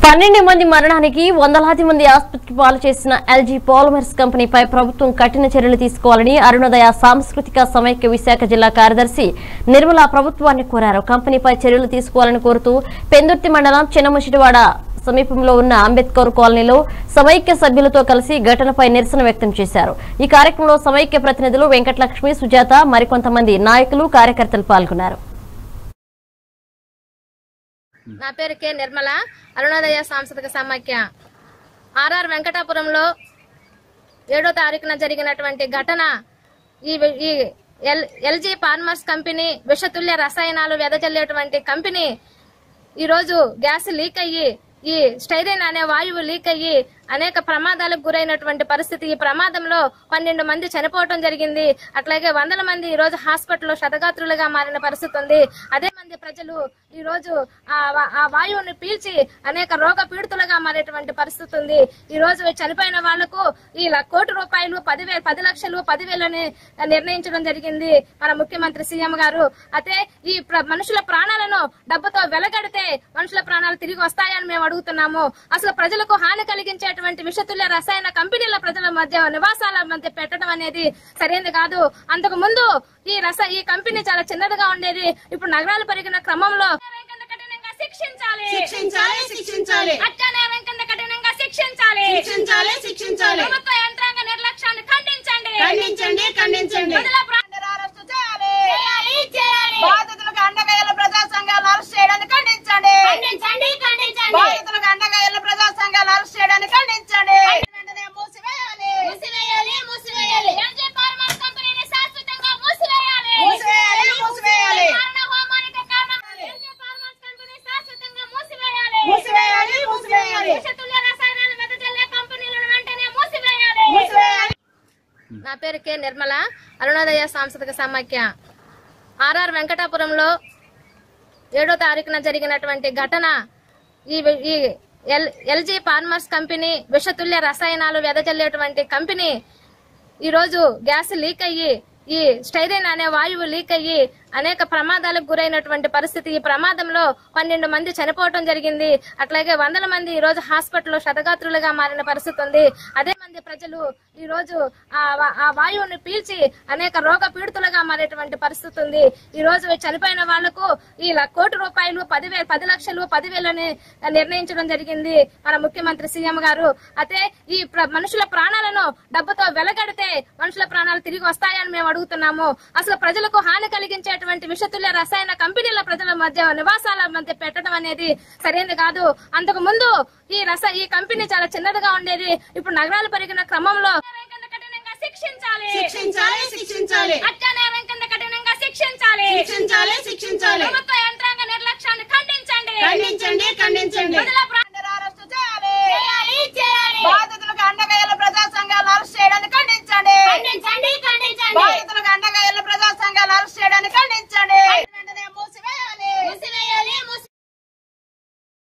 పన్నెండు మంది మరణానికి వందలాది మంది ఆసుపత్రికి పాలు చేసిన ఎల్జీ పాలిమర్స్ కంపెనీపై ప్రభుత్వం కఠిన చర్యలు తీసుకోవాలని అరుణోదయ సాంస్కృతిక సమైక్య విశాఖ జిల్లా కార్యదర్శి నిర్మల ప్రభుత్వాన్ని కోరారు కంపెనీపై చర్యలు తీసుకోవాలని కోరుతూ పెందుర్తి మండలం చిన్నముషిటివాడ సమీపంలో ఉన్న అంబేద్కర్ కాలనీలో సమైక్య సభ్యులతో కలిసి ఘటనపై నిరసన వ్యక్తం చేశారు ఈ కార్యక్రమంలో సమైక్య ప్రతినిధులు వెంకటలక్ష్మి సుజాత మరికొంతమంది నాయకులు కార్యకర్తలు పాల్గొన్నారు నా పేరు కె నిర్మల అరుణోదయ సాంస్కృతిక సమాఖ్య ఆర్ఆర్ వెంకటాపురంలో ఏడో తారీఖున జరిగినటువంటి ఘటన ఈ ఈ ఎల్ ఎల్జీ ఫార్మర్స్ కంపెనీ విషతుల్య రసాయనాలు వెదజల్లేటువంటి కంపెనీ ఈరోజు గ్యాస్ లీక్ అయ్యి ఈ స్టైరిన్ అనే వాయువు లీక్ అయ్యి అనేక ప్రమాదాలకు గురైనటువంటి పరిస్థితి ఈ ప్రమాదంలో పన్నెండు మంది చనిపోవటం జరిగింది అట్లాగే వందల మంది ఈ రోజు హాస్పిటల్లో శతగాత్రులుగా మారిన పరిస్థితి ఉంది అదే మంది ప్రజలు ఈ రోజు ఆ వా- ఆ వాయువుని పీల్చి అనేక రోగ పీడితులుగా మారేటువంటి పరిస్థితి ఉంది ఈ రోజు చనిపోయిన వాళ్లకు ఈ ల- కోటి రూపాయలు పదివేలు పది లక్షలు పదివేలని నిర్ణయించడం జరిగింది మన ముఖ్యమంత్రి సీఎం గారు అయితే ఈ ప్ర- మనుషుల ప్రాణాలను డబ్బుతో వెలగడితే మనుషుల ప్రాణాలు తిరిగి వస్తాయని మేము అడుగుతున్నాము అసలు ప్రజలకు హాని కలిగించేటువంటి విషతుల్య రసాయన కంపెనీల ప్రజల మధ్య నివాసాల మధ్య పెట్టడం అనేది సరైనది కాదు అంతకు ముందు ఈ రస ఈ కంపెనీ చాలా చిన్నదిగా ఉండేది ఇప్పుడు నగరాలు పెరిగిన క్రమంలో కఠినంగా శిక్షించాలి శిక్షించాలి శిక్షించాలి అత్యాచారం కింద కఠినంగా శిక్షించాలి శిక్షించాలి శిక్షించాలి ప్రభుత్వ యంత్రాంగ నిర్లక్ష్యాన్ని ఖండించండి ఖండించండి ఖండించండి ప్రజల ప్రా- అరెస్టు చేయాలి చేయాలి, చేయాలి. బాధితులకు అండగా ఎల్ల ప్రజా సంఘాలు అరెస్ట్ చేయడాన్ని ఖండించండి ఖండించండి ఖండించండి బాధితులకు అండగా ఎల్ల ప్రజా సంఘాలు అరెస్ట్ చేయడాన్ని ఖండించండి వెంటనే మూసివేయాలి మూసివేయాలి మూసివేయాలి ఎల్జీ ఫార్మర్స్ కంపెనీని శాశ్వతంగా మూసివేయాలి మూసివేయాలి, మూసివేయాలి. కారణ హోమానికి కారణం ఎల్జీ ఫార్మర్స్ కంపెనీ శాశ్వతంగా మూసివేయాలి మూసివేయాలి మూసివేయాలి విషతుల్య రసాయనాలు వెదజల్లే కంపెనీలను వెంటనే మూసివేయాలి మూసివేయాలి నా పేరు కె నిర్మల అరుణోదయ సాంస్కృతిక సమాఖ్య ఆర్ఆర్ వెంకటాపురంలో ఏడో తారీఖున జరిగినటువంటి ఘటన ఈ ఈ ఎల్ ఎల్జీ ఫార్మర్స్ కంపెనీ విషతుల్య రసాయనాలు వెదజల్లేటువంటి కంపెనీ ఈరోజు గ్యాస్ లీక్ అయ్యి ఈ స్టైరిన్ అనే వాయువు లీక్ అయ్యి అనేక ప్రమాదాలకు గురైనటువంటి పరిస్థితి ఈ ప్రమాదంలో పన్నెండు మంది చనిపోవటం జరిగింది అట్లాగే వందల మంది ఈ రోజు హాస్పిటల్లో శతగాత్రులుగా మారిన పరిస్థితి ఉంది అదే మంది ప్రజలు ఈ రోజు ఆ వా- ఆ వాయువుని పీల్చి అనేక రోగ పీడితులుగా మారేటువంటి పరిస్థితి ఉంది ఈ రోజు చనిపోయిన వాళ్లకు ఈ ల- కోటి రూపాయలు పదివేలు పది లక్షలు పదివేలని నిర్ణయించడం జరిగింది మన ముఖ్యమంత్రి సీఎం గారు అయితే ఈ ప్ర- మనుషుల ప్రాణాలను డబ్బుతో వెలగడితే మనుషుల ప్రాణాలు తిరిగి వస్తాయని మేము అడుగుతున్నాము అసలు ప్రజలకు హాని కలిగించేటువంటి విషతుల్య రసాయన కంపెనీల ప్రజల మధ్య నివాసాల మధ్య పెట్టడం అనేది సరైనది కాదు అంతకు ముందు ఈ రస ఈ కంపెనీ చాలా చిన్నదిగా ఉండేది ఇప్పుడు నగరాలు పెరిగిన క్రమంలో కఠినంగా శిక్షించాలి శిక్షించాలి శిక్షించాలి అత్యాచారం కింద కఠినంగా శిక్షించాలి శిక్షించాలి శిక్షించాలి ప్రభుత్వ యంత్రాంగ నిర్లక్ష్యాన్ని ఖండించండి ఖండించండి ఖండించండి ప్రజల ప్రా-